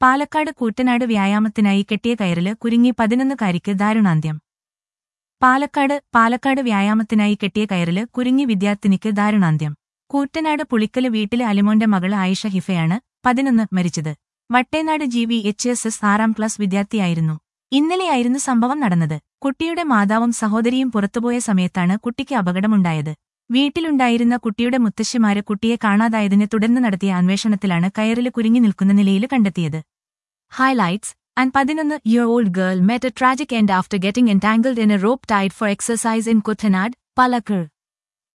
പാലക്കാട് കൂറ്റനാട് വ്യായാമത്തിനായി കെട്ടിയ കയറില് കുരുങ്ങി പതിനൊന്നുകാരിക്ക് ദാരുണാന്ത്യം പാലക്കാട് പാലക്കാട് വ്യായാമത്തിനായി കെട്ടിയ കയറില് കുരുങ്ങി വിദ്യാർത്ഥിനിക്ക് ദാരുണാന്ത്യം കൂറ്റനാട് പുളിക്കല് വീട്ടിലെ അലിമോന്റെ മകള് ആയിഷ ഹിഫയാണ് പതിനൊന്ന് മരിച്ചത് Vattenad G V H S S ആറാം ക്ലാസ് വിദ്യാർത്ഥിയായിരുന്നു ഇന്നലെയായിരുന്നു സംഭവം നടന്നത് കുട്ടിയുടെ മാതാവും സഹോദരിയും പുറത്തുപോയ സമയത്താണ് കുട്ടിക്ക് അപകടമുണ്ടായത് വീട്ടിലുണ്ടായിരുന്ന കുട്ടിയുടെ മുത്തശ്ശിമാര് കുട്ടിയെ കാണാതായതിനെ തുടർന്ന് നടത്തിയ അന്വേഷണത്തിലാണ് കയറില് കുരുങ്ങി നിൽക്കുന്ന നിലയിൽ കണ്ടെത്തിയത് ഹൈലൈറ്റ്സ് ആൻഡ് പതിനൊന്ന് year old girl met a tragic end after getting entangled in a rope tied for exercise in Kuthanad, Palakkad.